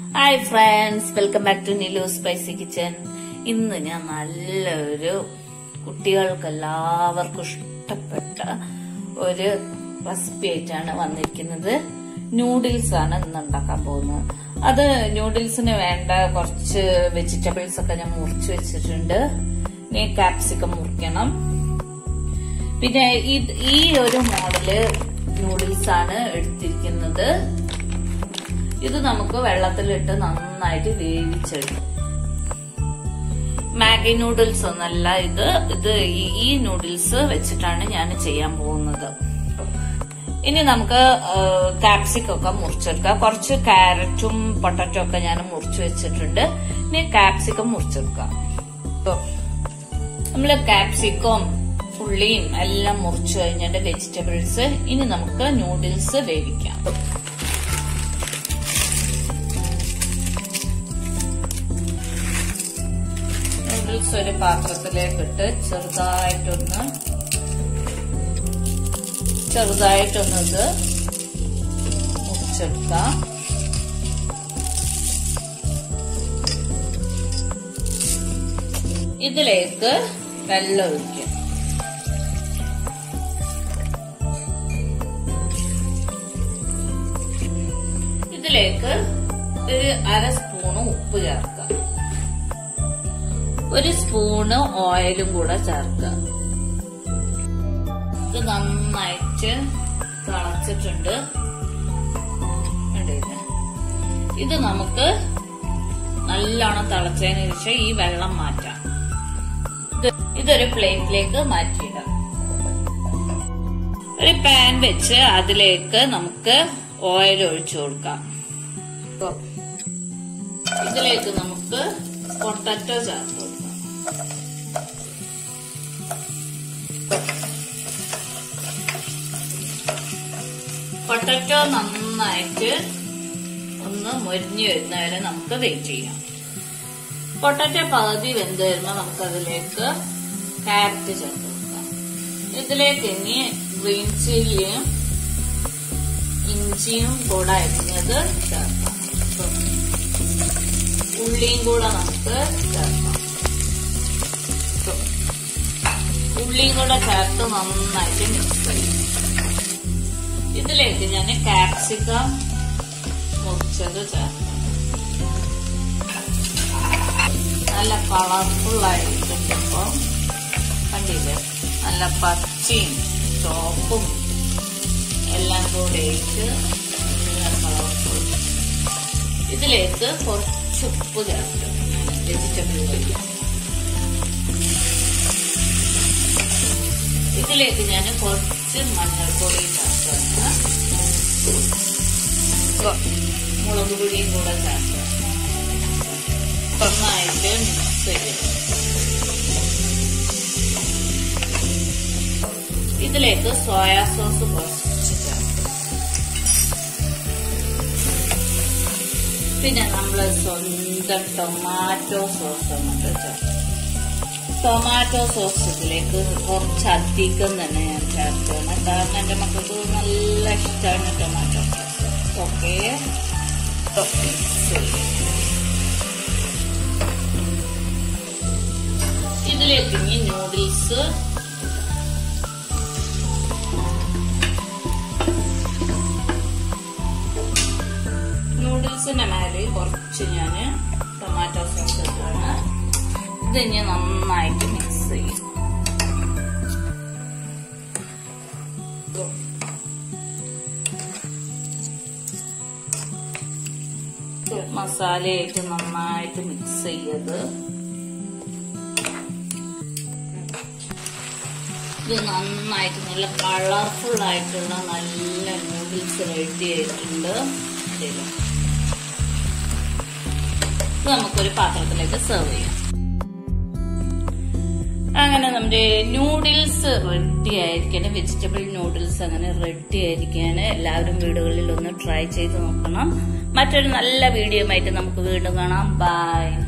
Hi friends welcome back to Nilu spicy kitchen ഇന്ന് ഞാൻ നല്ലൊരു കുട്ടികൾക്ക് എല്ലാവർക്കും ഇഷ്ടപ്പെട്ട ഒരു റെസിപ്പി ആയിട്ടാണ് വന്നിരിക്കുന്നത് നൂഡിൽസ് ആണ് ഇന്ന് ഉണ്ടാക്കാൻ പോകുന്നത് അത് നൂഡിൽസിന് വേണ്ട കുറച്ച് വെജിറ്റബിൾസ് ഒക്കെ ഞാൻ മുറിച്ച് വെച്ചിട്ടുണ്ട് ഇനി കാപ്സിക്കം മുറിക്കണം പിന്നെ ഇത് ഈ ഒരു മോഡല് നൂഡിൽസ് ആണ് എടുത്തിരിക്കുന്നത് ഇത് നമുക്ക് വെള്ളത്തിലിട്ട് നന്നായിട്ട് വേവിച്ചെടുക്കും മാഗി നൂഡിൽസ് ഒന്നല്ല ഇത് ഇത് ഈ- ഈ നൂഡിൽസ് വെച്ചിട്ടാണ് ഞാൻ ചെയ്യാൻ പോകുന്നത് ഇനി നമുക്ക് കാപ്സിക്കം ഒക്കെ മുറിച്ചെടുക്കാം കുറച്ച് ക്യാരറ്റും പൊട്ടറ്റോ ഒക്കെ ഞാൻ മുറിച്ച് വെച്ചിട്ടുണ്ട് ഇനി കാപ്സിക്കം മുറിച്ചെടുക്കാം ഇപ്പൊ നമ്മള് കാപ്സിക്കം ഉള്ളിയും എല്ലാം മുറിച്ചു കഴിഞ്ഞിട്ട് വെജിറ്റബിൾസ് ഇനി നമുക്ക് നൂഡിൽസ് വേവിക്കാം നൂഡിൽസ് ഒരു പാത്രത്തിലേക്ക് ഇട്ട് ചെറുതായിട്ടൊന്ന് ചെറുതായിട്ടൊന്ന് ഇത് മുറിച്ചെടുക്കാം ഇതിലേക്ക് വെള്ളം ഒഴിക്കും ഇതിലേക്ക് ഒരു അര സ്പൂണ് ഉപ്പ് ചേർക്കാം ഒരു സ്പൂണ് ഓയിലും കൂടെ ചേർക്കുക ഇത് നന്നായിട്ട് തിളച്ചിട്ടുണ്ട് കണ്ടില്ലേ? ഇത് നമുക്ക് നല്ലോണം തിളച്ചതിന് ശേഷം ഈ വെള്ളം മാറ്റാം ഇത് ഇതൊരു പ്ലേറ്റിലേക്ക് മാറ്റിയിടാം ഒരു പാൻ വെച്ച് അതിലേക്ക് നമുക്ക് ഓയിൽ ഒഴിച്ചു കൊടുക്കാം ഇപ്പൊ ഇതിലേക്ക് നമുക്ക് പൊട്ടറ്റോ ചേർത്ത് കൊടുക്കാം പൊട്ടറ്റോ നന്നായിട്ട് ഒന്ന് മൊരിഞ്ഞു വരുന്നവരെ നമുക്ക് വെയിറ്റ് ചെയ്യാം പൊട്ടറ്റോ പകുതി വെന്ത് വരുമ്പോൾ നമുക്ക് അതിലേക്ക് ക്യാരറ്റ് ചേർത്ത് കൊടുക്കാം ഇതിലേക്ക് ഇനി ഗ്രീൻ ചില്ലിയും ഇഞ്ചിയും കൂടെ അരിഞ്ഞത് ചേർക്കാം ഇപ്പൊ ഉള്ളിയും കൂടെ നമുക്ക് ചേർക്കാം ഇപ്പൊ ഉള്ളിയും കൂടെ ചേർത്ത് നന്നായിട്ട് മിക്സ് ചെയ്യും ഇതിലേക്ക് ഞാൻ കാപ്സിക്കം മുറിച്ചത് ചേർക്കാം നല്ല കളർഫുൾ ആയിട്ടുണ്ട് ഇപ്പം കണ്ടില്ലേ നല്ല പച്ചയും ചോപ്പും എല്ലാം കൂടെ ഇട്ട് നല്ല കളർഫുൾ ഇതിലേക്ക് കുറച്ച് ഉപ്പ് ചേർക്കും വെജിറ്റബിൾ ഇതിലേക്ക് ഞാൻ കുറച്ച് മഞ്ഞൾപ്പൊടി ചേർക്കാം മുളക് പൊടിയും കൂടെ ചേർക്കാം നന്നായിട്ട് മിക്സ് ചെയ്യും ഇതിലേക്ക് സോയാ സോസ് കുറച്ച് ചേർക്കും പിന്നെ നമ്മൾ സ്വന്തം ടൊമാറ്റോ സോസ് അങ്ങോട്ട് ചേർക്കും ടൊമാറ്റോ സോസ് ഇതിലേക്ക് കുറച്ചധികം തന്നെ ഞാൻ ചേർക്കണം കാരണം എന്റെ മക്കൾക്ക് നല്ല ഇഷ്ടമാണ് ടൊമാറ്റോ സോസ് ഓക്കെ ഇതിലേക്ക് ഇനി നൂഡിൽസ് നൂഡിൽസിന്റെ മേലെ കുറച്ച് ഞാൻ ടൊമാറ്റോ സോസ് ഇട്ടാണ് ഇത് ഇനി നന്നായിട്ട് മിക്സ് ചെയ്യും മസാലയായിട്ട് നന്നായിട്ട് മിക്സ് ചെയ്യത് ഇത് നന്നായിട്ട് നല്ല കളർഫുൾ ആയിട്ടുള്ള നല്ല നൂഡിൽസ് റെഡി ആയിട്ടുണ്ട് ഇതില്. ഇത് നമുക്കൊരു പാത്രത്തിലേക്ക് സെർവ് ചെയ്യാം അങ്ങനെ നമ്മുടെ നൂഡിൽസ് റെഡി ആയിരിക്കണം വെജിറ്റബിൾ നൂഡിൽസ് അങ്ങനെ റെഡി ആയിരിക്കാണ് എല്ലാവരും വീടുകളിൽ ഒന്ന് ട്രൈ ചെയ്ത് നോക്കണം മറ്റൊരു നല്ല വീഡിയോ ആയിട്ട് നമുക്ക് വീണ്ടും കാണാം ബൈ